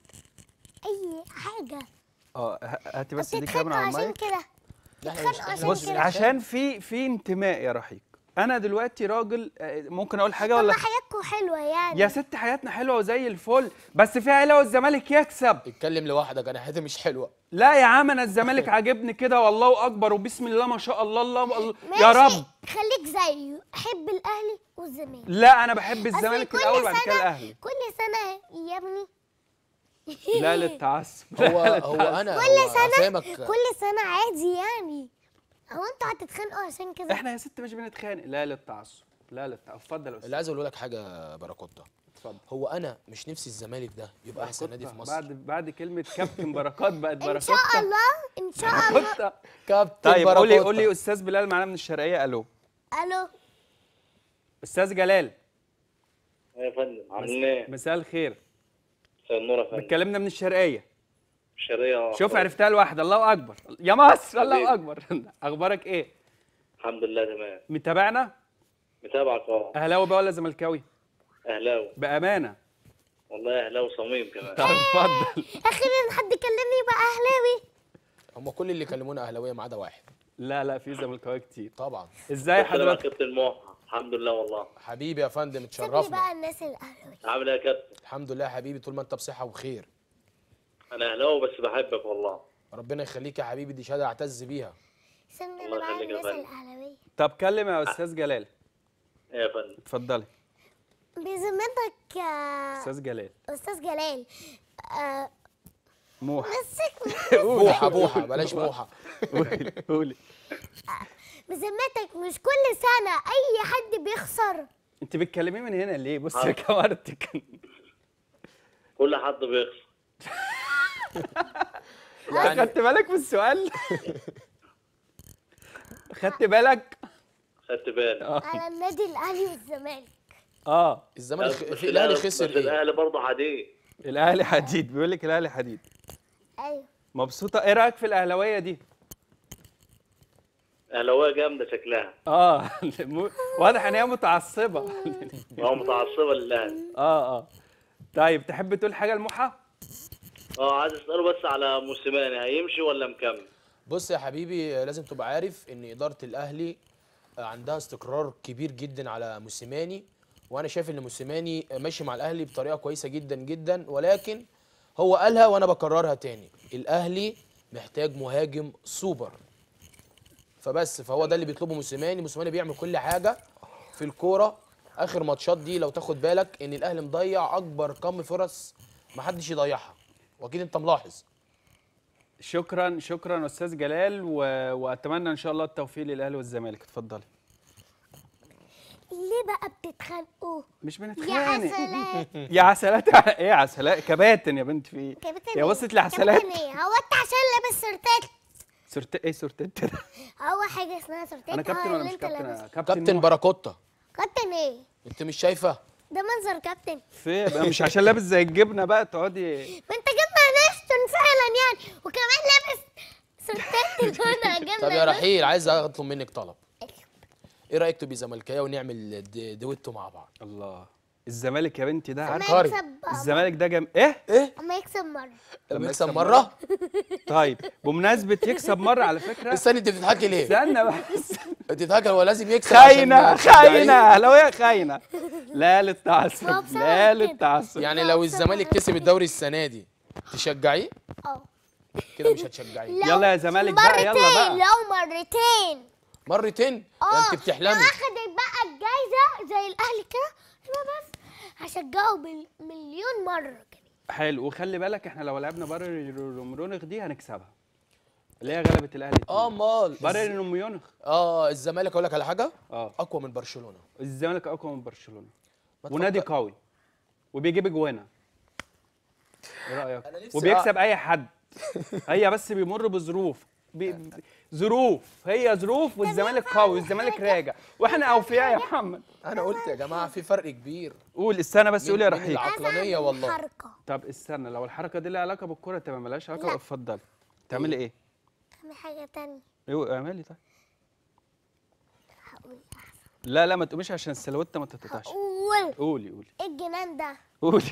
اي حاجه اه ه- هاتي بس دي كده من بتتخانقوا على عشان المايك كده لا احنا مش بتتخانقوا احنا عشان مش بص كده. عشان في في انتماء يا رحيق انا دلوقتي راجل آه، ممكن اقول حاجه طب ولا ما حياتكم حلوه يعني يا ست حياتنا حلوه وزي الفل بس في عيله والزمالك يكسب اتكلم لوحدك انا حياتي مش حلوه لا يا عم انا الزمالك عاجبني كده والله اكبر وبسم الله ما شاء الله الله, الله ماشي يا رب خليك زيه حب الاهلي والزمالك لا انا بحب أصل الزمالك كل الاول بعد كده سنة- الاهلي كل سنه يا ابني لا للتعصب هو لا هو للتعصب. انا كل هو سنه افهمك كل سنه عادي يعني هو انتوا هتتخانقوا عشان كده احنا يا ست مش بنتخانق لا للتعصب لا للتعصب اتفضل يا استاذ اللي عايز اقول لك حاجه يا باراكوتا اتفضل هو انا مش نفسي الزمالك ده يبقى احسن نادي في مصر بعد بعد كلمه كابتن بركات بقت ان بركات شاء الله ان شاء الله بركات. كابتن طيب قولي باراكوتا. قولي استاذ بلال معانا من الشرقيه الو الو استاذ جلال يا فندم عاملين ايه؟ مساء الخير مساء النور يا فندم بتكلمنا من الشرقيه الشرقيه شوف عرفتها لوحده الله اكبر يا مصر الله حبيبي. اكبر اخبارك ايه الحمد لله تمام متابعنا متابعك اه اهلاوي بقى ولا زملكاوي اهلاوي بامانه والله اهلاوي صميم كمان طب اتفضل اخيرا حد كلمني يبقى اهلاوي هم كل اللي كلمونا اهلاويه ما عدا واحد لا لا في زملكاويه كتير طبعا ازاي السلام على حضرتك كابتن موحى الحمد لله والله حبيبي يا فندم سيبني اتشرفنا بقى الناس الاهلاوي عامل ايه يا كابتن؟ الحمد لله يا حبيبي طول ما انت بصحه وخير انا اهلاوي بس بحبك والله ربنا يخليك يا حبيبي دي شهاده اعتز بيها سيبني الله بقى يخليك يا الناس فندم. الاهلاويه طب كلم يا استاذ جلال ايه يا فندم؟ اتفضلي بذمتك يا استاذ جلال استاذ جلال آه موحى مسكني بوحه بوحه بلاش موحه قولي قولي بذمتك مش كل سنه اي حد بيخسر انت بتكلميه من هنا ليه بص يا حاضر. كاميرتك كل حد بيخسر يعني خدت بالك من السؤال خدت بالك خدت بالي على النادي الاهلي والزمالك اه الزمالك بس في الاهلي خسر بس ايه الاهلي برضه حديد الاهلي حديد بيقول لك الاهلي حديد ايوه مبسوطه ايه رايك في الاهلاويه دي اهلاويه جامده شكلها اه مو- واضح ان هي متعصبه هو متعصبه للاهلي اه اه طيب تحب تقول حاجه لموحى اه عايز اساله بس على موسيماني هيمشي ولا مكمل؟ بص يا حبيبي لازم تبقى عارف ان اداره الاهلي عندها استقرار كبير جدا على موسيماني وانا شايف ان موسيماني ماشي مع الاهلي بطريقه كويسه جدا جدا ولكن هو قالها وانا بكررها تاني الاهلي محتاج مهاجم سوبر فبس فهو ده اللي بيطلبه موسيماني موسيماني بيعمل كل حاجه في الكوره اخر ماتشات دي لو تاخد بالك ان الاهلي مضيع اكبر كم فرص محدش يضيعها واكيد انت ملاحظ شكرا شكرا استاذ جلال و... واتمنى ان شاء الله التوفيق للاهلي والزمالك اتفضلي ليه بقى بتتخانقوا مش يا بنتخانق عسلات يا عسلات ايه يا عسلات كباتن يا بنت في ايه كابتن يا إيه؟ وصلت لعسلات كابتن ايه هو انت عشان لابس سورتات سورت ايه سورتت ده هو حاجه اسمها سورتات انا كابتن هو ولا اللي مش انت كابتن لابس. أنا كابتن كابتن نوح. باراكوتا كابتن ايه انت مش شايفه ده منظر كابتن في بقى مش عشان لابس زي الجبنه بقى تقعدي ما انت جبنا ناشتون فعلا يعني وكمان لابس سورتات اللي انا جبنا طب يا رحيل عايز اطلب منك طلب ايه رايك تبقي زملكاويه ونعمل د- دويتو مع بعض الله الزمالك يا بنتي ده اما عارف عبقري. يكسب الزمالك ده جم ايه ايه اما يكسب مره لما يكسب يكسب مره طيب بمناسبه يكسب مره على فكره استني انت بتضحكي ليه استنى بس انت بتضحكي هو لازم يكسب عشان خاينه تشجعيه؟ خاينه اهلاويه خاينه لا ما هو للتعصب بسبب لا كده. للتعصب يعني لو الزمالك كسب الدوري السنه دي تشجعيه اه كده مش هتشجعيه لو يلا يا زمالك بقى، يلا مرتين بقى. لو مرتين مرتين ده اه انت بتحلمي لو اخدت بقى الجايزه زي الاهلي كده يبقى بس هشجعه بالمليون مره كده حلو وخلي بالك احنا لو لعبنا بايرن ميونخ دي هنكسبها اللي هي غلبت الاهلي اه امال بايرن ميونخ اه الزمالك اقول لك على حاجه اه اقوى من برشلونه الزمالك اقوى من برشلونه ما ونادي تفكر- قوي وبيجيب اجوانا ايه رايك أنا نفسي وبيكسب اي حد هي بس بيمر بظروف بي... ظروف هي ظروف والزمالك قوي والزمالك راجع واحنا اوفياء يا محمد انا قلت يا جماعه في فرق كبير قول استنى بس قول يا مين- مين رحيق العقلانيه والله حركه طب استنى لو الحركه دي لها علاقه بالكوره تبقى ملهاش علاقه لا. اتفضلي تعملي ايه؟ اعمل حاجه تانية ايوه اعملي طيب هقول احسن لا لا ما تقوميش عشان السلوته ما تتقطعش قول قولي قولي ايه الجنان ده قولي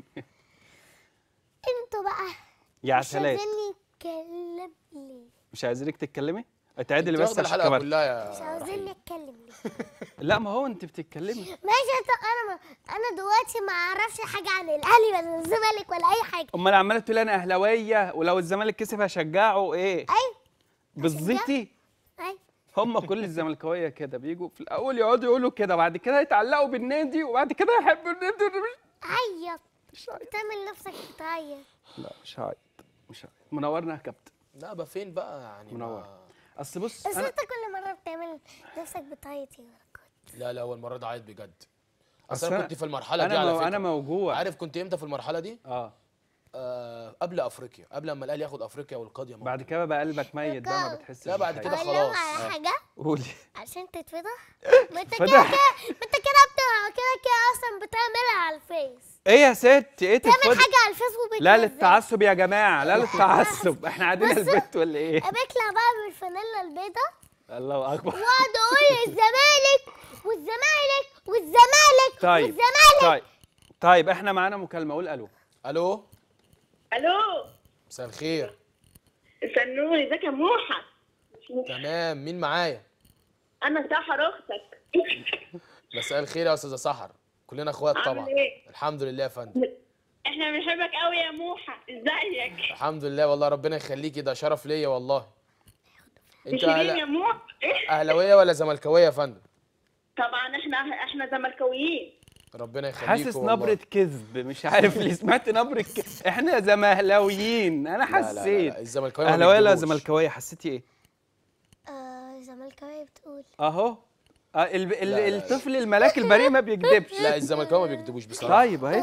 انتوا بقى يا مش عسلات عايزيني اتكلم ليه مش عايزينك تتكلمي اتعدلي انت بس واخدة عشان الحلقه كمان كلها مش يا عاوزيني رحيل. اتكلم ليه لا ما هو انت بتتكلمي ماشي طب انا ما انا دلوقتي ما اعرفش حاجه عن الاهلي ولا الزمالك ولا اي حاجه امال عماله تقولي انا اهلاويه ولو الزمالك كسب هشجعه ايه ايوه بالزيتي ايوه هم كل الزملكاويه كده بيجوا في الاول يقعدوا يقولوا كده بعد كده يتعلقوا بالنادي وبعد كده يحبوا النادي مش عيط مش عايز تعمل نفسك بتعيط لا مش عايز مش عايز منورنا يا كابتن لا بقى فين بقى يعني منور. ما... اصل بص بس انا انت كل مره بتعمل نفسك بتعيط يا بركات لا لا اول مره ده عيط بجد أصل اصل انا أنا- كنت في المرحله دي انا على مو فكره انا موجوع عارف كنت امتى في المرحله دي اه آه قبل افريقيا قبل ما الاهلي ياخد افريقيا والقضيه بعد كده بقى قلبك ميت بقى ما بتحسش لا، بعد بحاجة. كده اقول لهم خلاص. على آه. حاجه قولي عشان تتفضح ما انت كده فضح. كده ما انت كده بتاع كده كده اصلا بتعملها على الفيس ايه يا ست ايه تعمل تتفضل حاجه على الفيس لا وبتنزلها. للتعصب يا جماعه لا للتعصب احنا قاعدين بص. البيت ولا ايه بطلع بقى بالفانيلا البيضاء الله اكبر واقعد اقول الزمالك والزمالك والزمالك طيب والزمالك طيب طيب احنا معانا مكالمه قول الو الو الو مساء الخير سنوني ازيك يا موحة تمام مين معايا انا سحر اختك مساء الخير يا استاذه سحر كلنا اخوات عامل طبعا ايه؟ الحمد لله يا فندم احنا بنحبك قوي يا موحة ازيك الحمد لله والله ربنا يخليكي ده شرف ليا والله انت شيرين يا أهلا... موحة ايه اهلاويه ولا زملكاويه يا فندم طبعا احنا احنا زملكاويين ربنا يخليكي حاسس والله. نبرة كذب مش عارف ليه سمعت نبرة كذب احنا زمهلاويين انا لا، لا، لا، حسيت لا، الزملكاويه ما اهلاويه ولا بيكذبوش. زملكاويه حسيتي ايه آه زملكاويه بتقول اهو آه ال... ال... لا، لا. الطفل الملاك البريء ما بيكذبش لا الزملكاويه ما بيكذبوش بصراحه طيب اهي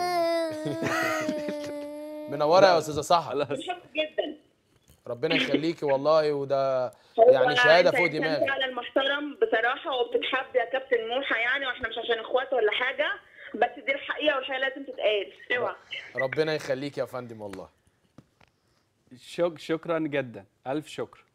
منوره يا استاذه سحر خلاص بنحبك جدا ربنا يخليكي والله وده هو يعني شهاده انت فوق إنسان دماغي فعلا محترم بصراحة وبتتحب يا كابتن موحة يعني واحنا مش عشان اخوات ولا حاجة بس دي الحقيقة والحقيقة لازم تتقال اوعى ربنا يخليكي يا فندم والله شك... شكرا جدا الف شكر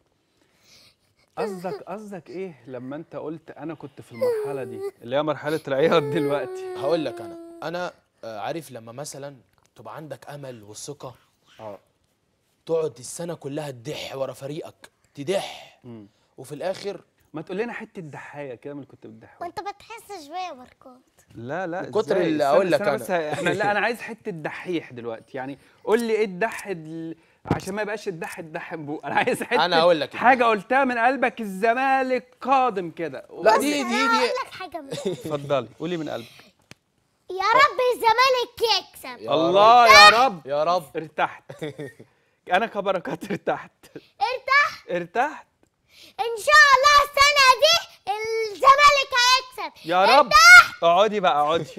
قصدك قصدك ايه لما انت قلت انا كنت في المرحله دي اللي هي مرحله العياط دلوقتي هقول لك انا انا آه، عارف لما مثلا تبقى عندك امل والثقه اه تقعد السنه كلها تدح ورا فريقك تدح مم. وفي الاخر ما تقول لنا حته دحايه كده من اللي كنت بتضحك وانت ما تحسش بيا يا بركات لا لا من كتر إزاي؟ اللي استنى- أقول لك استنى أنا. بس احنا لا انا عايز حته دحيح دلوقتي يعني قول لي ايه الدح ال- عشان ما يبقاش الدح الدح بو انا عايز حته أنا هقول لك. حاجه قلتها من قلبك الزمالك قادم كده لا دي انا دي هقول دي لك حاجه من اتفضلي قولي من قلبك يا رب الزمالك يكسب يا الله يا رب يا رب ارتحت انا كبركات ارتحت ارتاح ارتحت ان شاء الله السنه دي الزمالك هيكسب يكسب يا رب اقعدي بقى اقعدي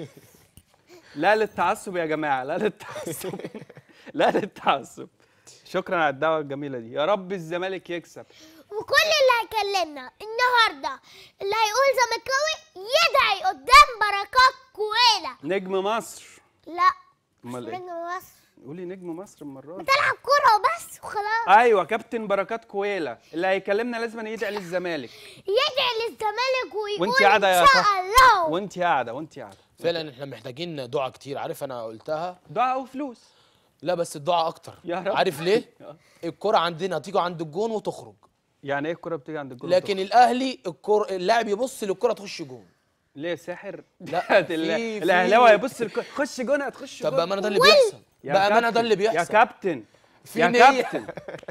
لا للتعصب يا جماعه لا للتعصب لا للتعصب شكرا على الدعوه الجميله دي يا رب الزمالك يكسب وكل اللي هيكلمنا النهارده اللي هيقول زملكاوي يدعي قدام بركات كويلة نجم مصر لا امال مش ايه نجم مصر قولي نجم مصر المره دي بتلعب كورة وبس وخلاص ايوه كابتن بركات كويلة اللي هيكلمنا لازم يدعي للزمالك يدعي للزمالك ويقول وانت قاعده يا ان شاء صح الله وانت قاعده وانت قاعده فعلا احنا محتاجين دعاء كتير عارف انا قلتها دعاء وفلوس لا بس الدعاء اكتر يا رب. عارف ليه الكرة عندنا تيجي عند الجون وتخرج يعني ايه الكره بتيجي عند الجول لكن الاهلي الكر... اللاعب يبص للكرة تخش جون ليه ساحر لا، ال- في- الاهلاوي في- هيبص الك- خش جون هتخش طب جون بامانه ده اللي بيحصل يا بامانه كابتن، ده اللي يا بيحصل كابتن في يا نية. كابتن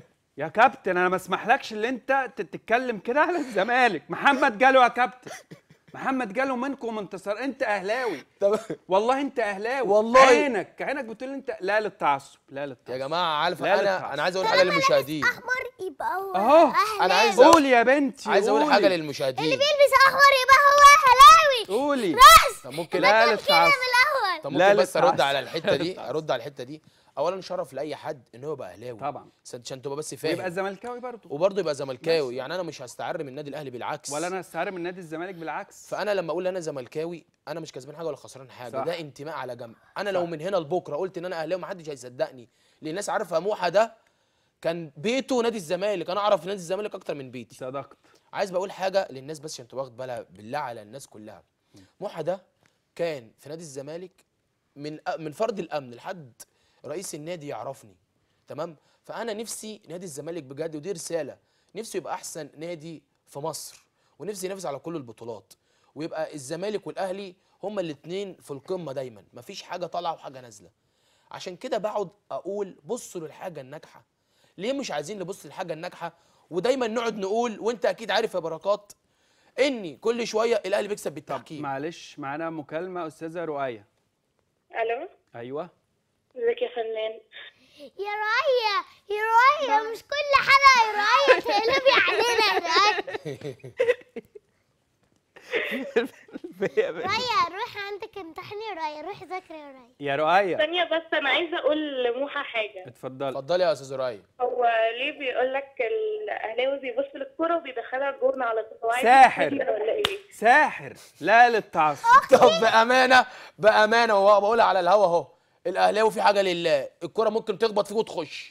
يا كابتن انا ما اسمحلكش ان انت ت- تتكلم كده على الزمالك محمد جاله يا كابتن محمد جاله منكم انتصار انت اهلاوي طب والله انت اهلاوي والله. عينك عينك بتقول انت لا للتعصب لا للتعصب يا جماعه عارف لا انا للتعصب. انا عايز اقول حاجه للمشاهدين احمر يبقى هو اهو انا عايز قول يا بنتي عايز اقول قولي. حاجه للمشاهدين اللي بيلبس احمر يبقى هو اهلاوي قولي بس طب ممكن لا كده للتعصب من الاول طب لا ممكن بس ارد للتعصب. على الحته لا دي للتعصب. ارد على الحته دي اولا شرف لاي حد ان هو يبقى اهلاوي طبعا عشان عشان تبقى بس ويبقى فاهم زملكاوي برضه وبرضه يبقى زملكاوي يعني انا مش هستعر من النادي الاهلي بالعكس ولا انا هستعر من نادي الزمالك بالعكس فانا لما اقول انا زملكاوي انا مش كسبان حاجه ولا خسران حاجه صح. ده انتماء على جنب انا لو من هنا لبكره قلت ان انا اهلاوي محدش هيصدقني لان الناس عارفه موحى ده كان بيته نادي الزمالك انا اعرف نادي الزمالك اكتر من بيتي صدقت عايز بقول حاجه للناس بس عشان تبقى واخد بالها بالله على الناس كلها موحى ده كان في نادي الزمالك من من فرد الامن لحد رئيس النادي يعرفني تمام فانا نفسي نادي الزمالك بجد ودي رساله نفسي يبقى احسن نادي في مصر ونفسي ينافس على كل البطولات ويبقى الزمالك والاهلي هما الاثنين في القمه دايما مفيش حاجه طالعه وحاجه نازله عشان كده بقعد اقول بصوا للحاجه الناجحه ليه مش عايزين نبص للحاجه الناجحه ودايما نقعد نقول وانت اكيد عارف يا بركات اني كل شويه الاهلي بيكسب بالتحكيم معلش معانا مكالمه استاذه رؤيه الو ايوه ازيك يا فنان يا رؤية يا رؤية مش كل حلقة يا رؤية تقلبي علينا يا رؤية رؤية روحي عندك امتحان يا رؤية روحي ذاكري يا رؤية يا رؤيه ثانية بس أنا عايزة أقول لموحى حاجة اتفضلي اتفضلي يا استاذ رؤية هو ليه بيقول لك الأهلاوي بيبص للكرة وبيدخلها الجون على طول هو عايز ساحر. يكسب ولا إيه؟ ساحر لا للتعصب طب بامانه بامانه هو بقولها على الهوا اهو الاهلاوي في حاجه لله الكره ممكن تخبط فيك وتخش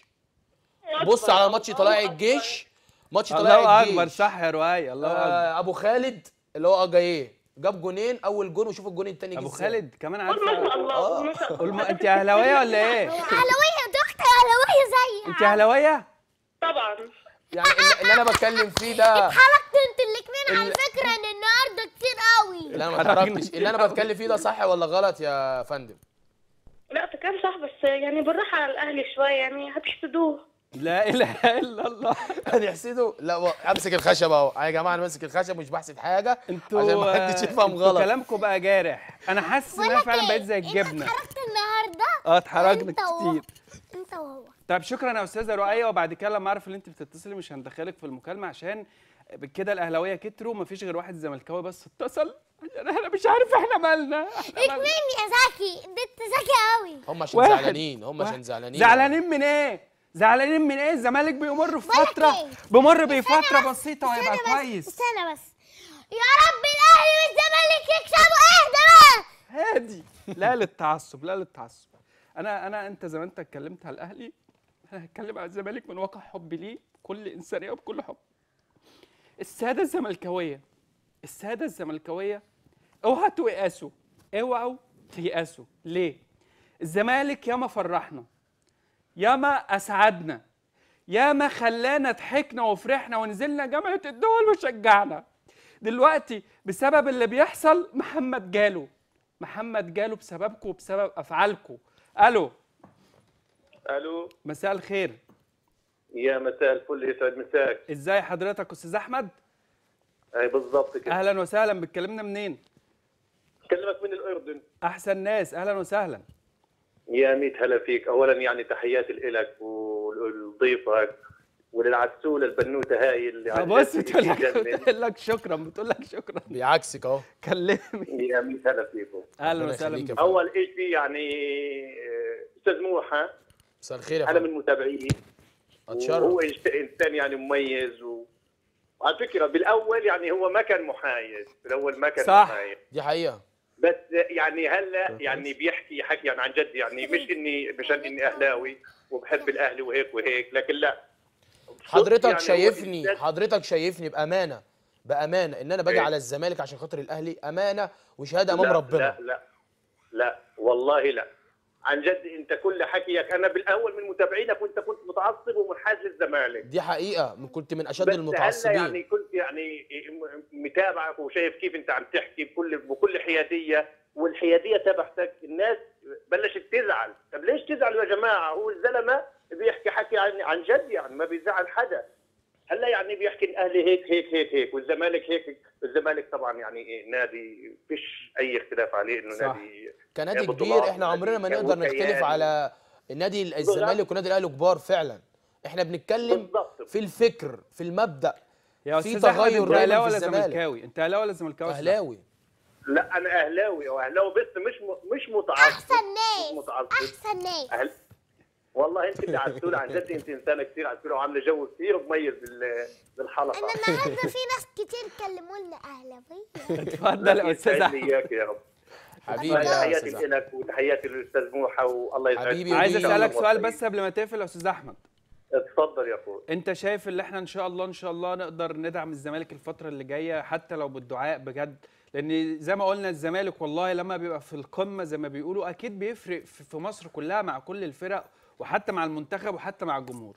بص على ماتش طلائع الجيش ماتش طلائع الله الجيش اكبر صح يا رؤيه الله اكبر آه ابو خالد اللي هو اجاييه جاب جونين اول جون وشوف الجون التاني جه ابو إزاي. خالد كمان قول ما شاء عارفه الله قول ما شاء قول الله ما انت اهلاويه ولا ايه أهلاوية يا دكتور أهلاوية زي انت اهلاويه طبعا يعني اللي- اللي انا بتكلم فيه ده اتحركتوا انتوا الاتنين على ال- فكرة ان النهاردة كتير قوي اللي انا ما اتحركتش اللي انا بتكلم فيه ده صح ولا غلط يا فندم لا فكان صح بس يعني بالراحة على الأهلي شوية يعني هتحسدوه لا اله الا الله هنحسده لا و- امسك الخشب اهو يا جماعه انا ماسك الخشب مش بحسد حاجه انتوا عشان ما حدش يفهم انتوا غلط كلامكم بقى جارح انا حاسس ان انا فعلا بقيت زي الجبنه اتحركت النهاردة اه اتحركنا انت وهو. كتير انت وهو طب شكرا يا استاذه رؤيه وبعد كده لما اعرف ان انت بتتصلي مش هندخلك في المكالمه عشان كده الاهلاويه كتروا مفيش غير واحد زملكاوي بس اتصل عشان انا مش عارف احنا مالنا احنا مالنا اكملني يا زكي ده انت ذكي قوي هم عشان واحد. زعلانين هم عشان واحد. زعلانين زعلانين من ايه زعلانين من ايه الزمالك بيمر في بقولك فتره ايه؟ بمر بفتره بسيطه وهيبقى استنى بس كويس استنى بس يا رب الاهلي والزمالك يكسبوا اهدى بقى هادي لا للتعصب لا للتعصب انا انا انت زي ما انت اتكلمت على الاهلي انا هتكلم على الزمالك من واقع حبي ليه بكل انسانيه وبكل حب الساده الزملكاويه الساده الزملكاويه اوعوا تيأسوا اوعوا تيأسوا ليه الزمالك ياما فرحنا ياما اسعدنا ياما خلانا ضحكنا وفرحنا ونزلنا جامعه الدول وشجعنا دلوقتي بسبب اللي بيحصل محمد جاله محمد جاله بسببكم وبسبب افعالكم الو الو مساء الخير يا مساء الفل يسعد مساك ازاي حضرتك استاذ احمد اي بالضبط كده اهلا وسهلا بتكلمنا منين اكلمك من الاردن احسن ناس اهلا وسهلا يا ميت هلا فيك اولا يعني تحياتي لك ولضيفك وللعسوله البنوته هاي اللي عن بص جد بتقول لك بتجنن. بتقول لك شكرا بتقول لك شكرا بيعكسك اهو كلمني يا ميت هلا فيكم اهلا ربنا وسهلا يخليك يا بك. فندم. اول شيء يعني آه، استاذ موحى مساء الخير يا انا فندم من متابعيه اتشرف وهو إنس- انسان يعني مميز و... على فكره بالاول يعني هو ما كان محايد بالاول ما كان صح. محايد دي حقيقه بس يعني هلا يعني بيحكي حكي يعني عن جد يعني مش اني مشان اني اهلاوي وبحب الاهلي وهيك وهيك لكن لا حضرتك يعني هو شايفني إنسان- حضرتك شايفني بامانه بامانه ان انا باجي إيه؟ على الزمالك عشان خاطر الاهلي امانه وشهاده امام لا ربنا لا لا لا والله لا عن جد انت كل حكيك انا بالاول من متابعينك وانت كنت متعصب ومنحاز للزمالك دي حقيقه من- كنت من اشد بس هلا المتعصبين يعني كنت يعني م- متابعك وشايف كيف انت عم تحكي بكل بكل حياديه والحياديه تبعتك الناس بلشت تزعل طب ليش تزعلوا يا جماعه هو الزلمه بيحكي حكي عن عن جد يعني ما بيزعل حدا هلا يعني بيحكي الاهلي هيك هيك هيك هيك والزمالك هيك الزمالك طبعا يعني إيه، نادي فيش اي اختلاف عليه انه صح. نادي كنادي يا كبير بطولات احنا عمرنا ما ونادي نقدر وكيان. نختلف على النادي الزمالك والنادي الاهلي كبار فعلا احنا بنتكلم بالضبط في الفكر في المبدا يا في استاذ احمد تغير انت دايماً اهلاوي في ولا الزمالك. زملكاوي انت اهلاوي ولا زملكاوي اهلاوي لا انا اهلاوي واهلاوي بس مش م... مش متعصب احسن مش ناس متعصب احسن ناس أهل... والله انت اللي عسوله عن جد انت انسانه كثير عسوله وعامله جو كثير مميز بال... بالحلقه انا النهارده في ناس كتير كلموا لنا اهلاويه اتفضل يا استاذ يسعد لي احمد اياك يا رب حبيبي يا تحياتي استاذ أحمد. لك وتحياتي للاستاذ موحى والله يسعدك حبيبي عايز ودي- اسالك سؤال بس قبل ما تقفل يا استاذ احمد اتفضل يا اخوي انت شايف ان احنا ان شاء الله ان شاء الله نقدر ندعم الزمالك الفتره اللي جايه حتى لو بالدعاء بجد لان زي ما قلنا الزمالك والله لما بيبقى في القمه زي ما بيقولوا اكيد بيفرق في في مصر كلها مع كل الفرق وحتى مع المنتخب وحتى مع الجمهور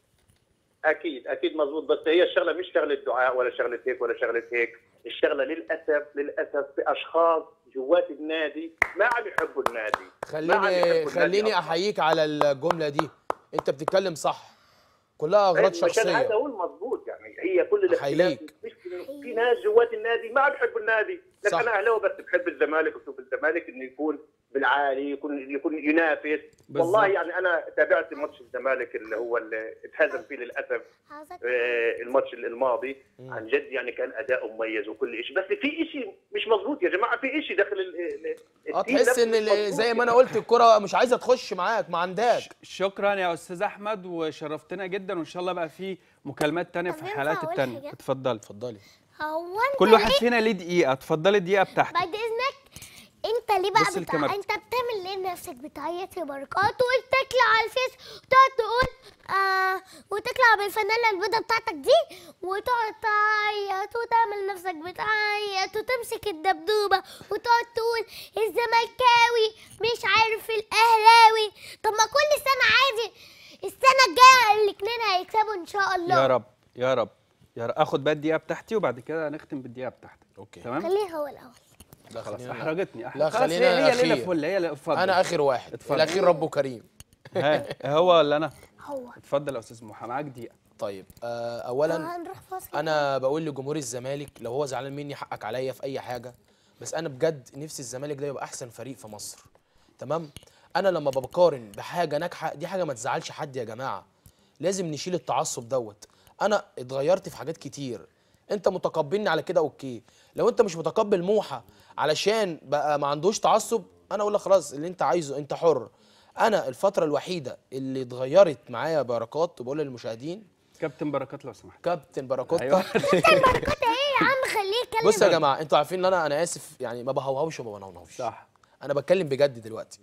اكيد اكيد مزبوط بس هي الشغله مش شغله دعاء ولا شغله هيك ولا شغله هيك الشغله للاسف للاسف في اشخاص جوات النادي ما عم يحبوا النادي ما عم يحبوا خليني النادي خليني أصلاً. احييك على الجمله دي انت بتتكلم صح كلها اغراض مشان هذا شخصيه هو المضبوط يعني هي كل الاختلاف أحييك. مش في ناس جوات النادي ما عم يحبوا النادي لكن صح. انا اهلاوي بس بحب الزمالك وبشوف الزمالك انه يكون بالعالي يكون يكون ينافس بالظبط. والله يعني انا تابعت ماتش الزمالك اللي هو اللي اتهزم فيه للاسف عاوزك آه، الماتش الماضي عن جد يعني كان اداء مميز وكل شيء بس في شيء مش مظبوط يا جماعه في شيء داخل ال- ال- اه التيم تحس نفسه ان مش ال- مظبوط زي ما انا يعني. قلت الكره مش عايزه تخش معاك ما عندهاش شكرا يا استاذ احمد وشرفتنا جدا وان شاء الله بقى في مكالمات تانية طب في ينفع الحلقات أقول التانية حاجة؟ اتفضلي اتفضلي هو انت كل واحد ليه فينا ليه دقيقه اتفضلي الدقيقه بتاعتك بعد اذنك انت ليه بقى بص بتاع... الكاميرا. انت بتعمل ليه نفسك بتعيط في بركات وتطلع على الفيس وتقعد تقول آه وتطلع بالفانيلا البيضة بتاعتك دي وتقعد تعيط وتعمل نفسك بتعيط وتمسك الدبدوبة وتقعد تقول الزملكاوي مش عارف الاهلاوي طب ما كل سنة عادي السنة الجاية الاتنين هيكسبوا ان شاء الله يا رب يا رب يا رب اخد بقى الدقيقه بتاعتي وبعد كده هنختم بالدقيقه بتاعتك اوكي تمام خليه هو الاول لا خلاص خلينا احرجتني أحرج. لا خلاص خلينا هي هي ليله أخير. فل هي ليلة- اتفضل انا اخر واحد اتفضل. الاخير ربه كريم ها هو ولا انا هو اتفضل يا استاذ محمد معاك دقيقه طيب آه اولا هنروح فاصل انا بقول لجمهور الزمالك لو هو زعلان مني حقك عليا في اي حاجه بس انا بجد نفسي الزمالك ده يبقى احسن فريق في مصر تمام انا لما بقارن بحاجه ناجحه دي حاجه ما تزعلش حد يا جماعه لازم نشيل التعصب دوت انا اتغيرت في حاجات كتير انت متقبلني على كده اوكي لو انت مش متقبل موحى علشان بقى ما عندوش تعصب انا اقول لك خلاص اللي انت عايزه انت حر انا الفتره الوحيده اللي اتغيرت معايا بركات وبقول للمشاهدين كابتن بركات لو سمحت كابتن بركات ايوه بركات ايه يا عم خليه يتكلم بصوا يا جماعه انتوا عارفين ان انا انا اسف يعني ما بهوهوش وما بنونوش صح انا بتكلم بجد دلوقتي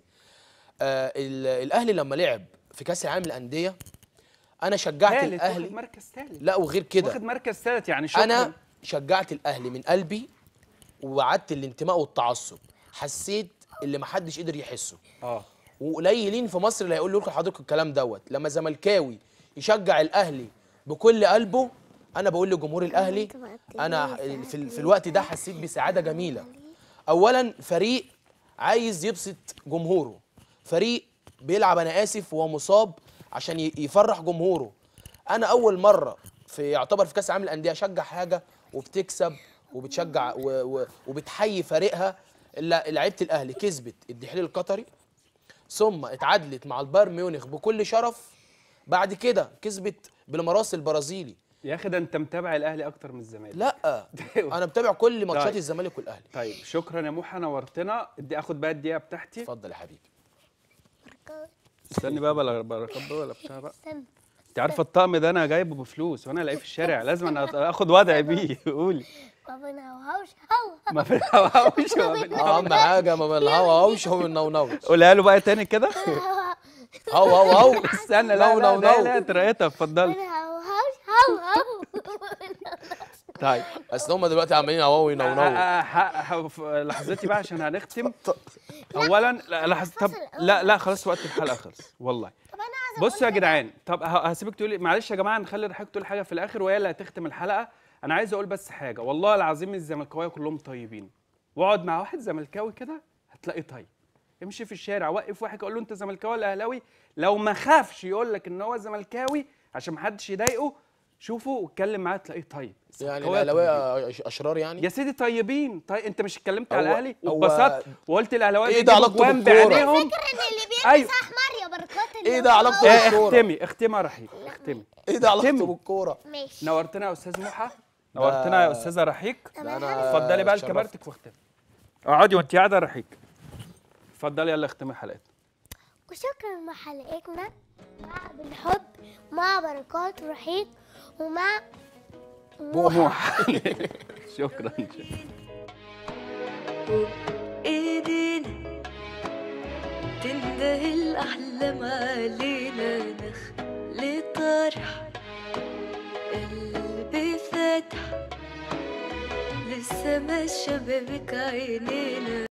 آه ال- الاهلي لما لعب في كاس العالم للانديه انا شجعت ثالث واخد الاهلي مركز ثالث لا وغير كده واخد مركز ثالث يعني شكرا انا شجعت الاهلي من قلبي ووعدت الانتماء والتعصب حسيت اللي محدش قدر يحسه اه وقليلين في مصر اللي هيقولوا لكم حضرتك الكلام دوت لما زملكاوي يشجع الاهلي بكل قلبه انا بقول لجمهور الاهلي انا في, ال- في الوقت ده حسيت بسعاده جميله اولا فريق عايز يبسط جمهوره فريق بيلعب انا اسف وهو مصاب عشان ي- يفرح جمهوره انا اول مره في يعتبر في كاس العالم للانديه اشجع حاجه وبتكسب وبتشجع و و وبتحيي فريقها الل- لعيبه الاهلي كسبت الدحيل القطري ثم اتعادلت مع البايرن ميونخ بكل شرف بعد كده كسبت بالمراس البرازيلي يا اخي ده انت متابع الاهلي اكتر من الزمالك لا انا متابع كل ماتشات طيب. الزمالك والاهلي طيب شكرا يا موحى نورتنا ادي اخد بقى الدقيقه بتاعتي اتفضل يا حبيبي استني بقى بلا بركات بقى ولا بتاع بقى استنى انت عارفه الطقم ده انا جايبه بفلوس وانا الاقيه في الشارع لازم انا اخد وضعي بيه قولي ما بنهوهوش هو ما بنهوهوش وما اهم بنهوهوش. حاجه ما بنهوهوش وما بننونوش قولها له بقى تاني كده هو هو هو استنى لا نو لا نو لا نو. لا ترقيتها اتفضلي بنهوهوش هو هو طيب اصل هم دلوقتي عمالين اهو ينونوا آه، ح- ح- ف- لحظتي بقى عشان هنختم اولا لا لحظه طب لا لا خلاص وقت الحلقه خلص والله بصوا يا جدعان طب ه- هسيبك تقولي معلش يا جماعه نخلي رحيق تقول حاجه في الاخر وهي اللي هتختم الحلقه انا عايز اقول بس حاجه والله العظيم الزملكاويه كلهم طيبين واقعد مع واحد زملكاوي كده هتلاقيه طيب امشي في الشارع وقف واحد قول له انت زملكاوي ولا اهلاوي لو ما خافش يقول لك ان هو زملكاوي عشان ما حدش يضايقه شوفه واتكلم معاه تلاقيه طيب يعني الزملكاوية الاهلاويه اشرار يعني يا سيدي طيبين طيب انت مش اتكلمت على هو- الاهلي هو- واتبسطت وقلت الاهلاويه إيه ده بيجيبوا علاقته جوان بالكورة؟ بعينيهم فاكر ان اللي بيلبس أيوة. احمر يا بركات اللي ايه هو ده علاقته آه، بالكوره اختمي اختمي يا رحيق اختمي ايه ده علاقته اختمي. بالكوره ماشي نورتنا يا استاذ محى نورتنا يا استاذه رحيق ده انا اتفضلي بقى اتشرفت. لكاميرتك واختمي اقعدي وانت قاعده يا رحيق اتفضلي يلا اختمي حلقتنا وشكرا مع حلقتنا مع بالحب مع بركات رحيق ومع محى شكرا ايدينا تنده الاحلام علينا نخلي طرح قلبي فاتح لسه ما شبابك عينينا